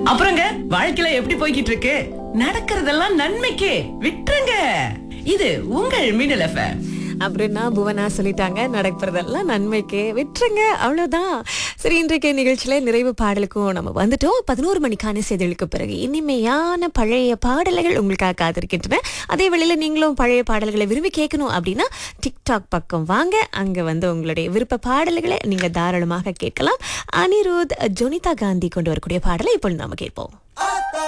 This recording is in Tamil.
அப்புறங்க வாழ்க்கையில எப்படி போய்கிட்டு இருக்கு நடக்கிறதெல்லாம் நன்மைக்கே விட்டுருங்க இது உங்கள் மின்னல் எஃப்எம் அப்படின்னா புவனா சொல்லிட்டாங்க நடக்கிறதெல்லாம் நன்மைக்கு விட்டுருங்க அவ்வளவுதான் சரி இன்றைக்கு நிகழ்ச்சியில நிறைவு பாடலுக்கும் நம்ம வந்துட்டோம் பதினோரு மணிக்கான செய்திகளுக்கு பிறகு இனிமையான பழைய பாடல்கள் உங்களுக்காக காத்திருக்கின்றன அதே வேளையில நீங்களும் பழைய பாடல்களை விரும்பி கேட்கணும் அப்படின்னா டிக்டாக் பக்கம் வாங்க அங்க வந்து உங்களுடைய விருப்ப பாடல்களை நீங்க தாராளமாக கேட்கலாம் அனிருத் ஜொனிதா காந்தி கொண்டு வரக்கூடிய பாடலை இப்பொழுது நாம கேட்போம்